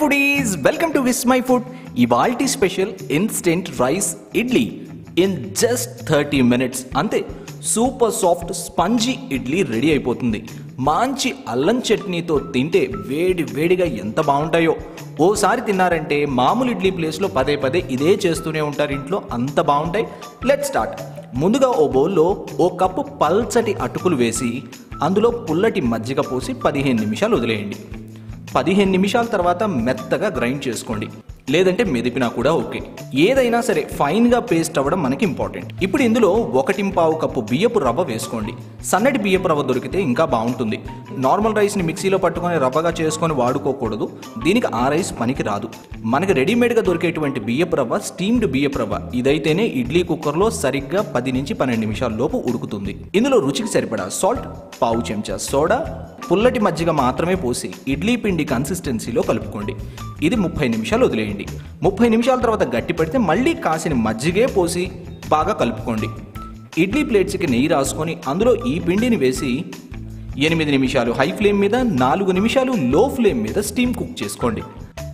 foodies welcome to Vismai food ఇవాల్టి special instant rice idli in just thirty minutes అంతే super soft spongy idli ready అయిపోతుంది మంచి అల్లం చట్నీతో తింటే వేడి వేడిగా ఎంత బాగుంటాయో ఓసారి తిన్నారంటే మామూలు ఇడ్లీ ప్లేస్లో పదే పదే ఇదే చేస్తూనే ఉంటారు ఇంట్లో అంత బాగుంటాయి లెట్ స్టార్ట్ ముందుగా ఓ బౌల్లో ఓ కప్పు పల్చటి అటుకులు వేసి అందులో పుల్లటి మజ్జిగ పోసి పదిహేను నిమిషాలు వదిలేయండి పదిహేను నిమిషాల తర్వాత మెత్తగా గ్రైండ్ చేసుకోండి లేదంటే మెదిపినా కూడా ఓకే ఏదైనా సరే ఫైన్గా పేస్ట్ అవ్వడం మనకి ఇంపార్టెంట్ ఇప్పుడు ఇందులో ఒకటి పావు కప్పు బియ్యపు రవ్వ వేసుకోండి సన్నటి బియ్యపు రవ్వ దొరికితే ఇంకా బాగుంటుంది నార్మల్ రైస్ని మిక్సీలో పట్టుకొని రవ్వగా చేసుకొని వాడుకోకూడదు దీనికి ఆ రైస్ పనికి రాదు మనకి రెడీమేడ్గా దొరికేటువంటి బియ్యపు రవ్వ స్టీమ్డ్ బియ్యపు రవ్వ ఇదైతేనే ఇడ్లీ కుక్కర్లో సరిగ్గా పది నుంచి పన్నెండు నిమిషాల లోపు ఉడుకుతుంది ఇందులో రుచికి సరిపడా సాల్ట్ పావు చెంచా సోడా పుల్లటి మజ్జిగ మాత్రమే పోసి ఇడ్లీ పిండి కన్సిస్టెన్సీలో కలుపుకోండి ఇది ముప్పై నిమిషాలు వదిలేయండి ముప్పై నిమిషాల తర్వాత గట్టి పెడితే మళ్ళీ కాసిన మజ్జిగే పోసి బాగా కలుపుకోండి ఇడ్లీ ప్లేట్స్కి నెయ్యి రాసుకొని అందులో ఈ పిండిని వేసి ఎనిమిది నిమిషాలు హై ఫ్లేమ్ మీద నాలుగు నిమిషాలు లో ఫ్లేమ్ మీద స్టీమ్ కుక్ చేసుకోండి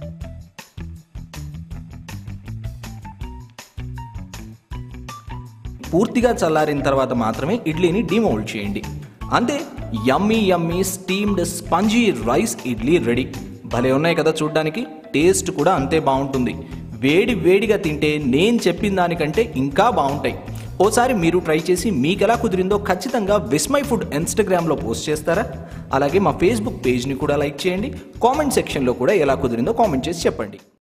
పూర్తిగా చల్లారిన తర్వాత మాత్రమే ఇడ్లీని డిమోల్డ్ చేయండి అంతే yummy yummy steamed spongy rice idli ready భలే ఉన్నాయి కదా చూడ్డానికి టేస్ట్ కూడా అంతే బాగుంటుంది వేడి వేడిగా తింటే నేను చెప్పిన దానికంటే ఇంకా బాగుంటాయి ఓసారి మీరు ట్రై చేసి మీకు ఎలా కుదిరిందో ఖచ్చితంగా విస్మై ఫుడ్ ఇన్స్టాగ్రామ్లో పోస్ట్ చేస్తారా అలాగే మా ఫేస్బుక్ పేజ్ని కూడా లైక్ చేయండి కామెంట్ సెక్షన్లో కూడా ఎలా కుదిరిందో కామెంట్ చేసి చెప్పండి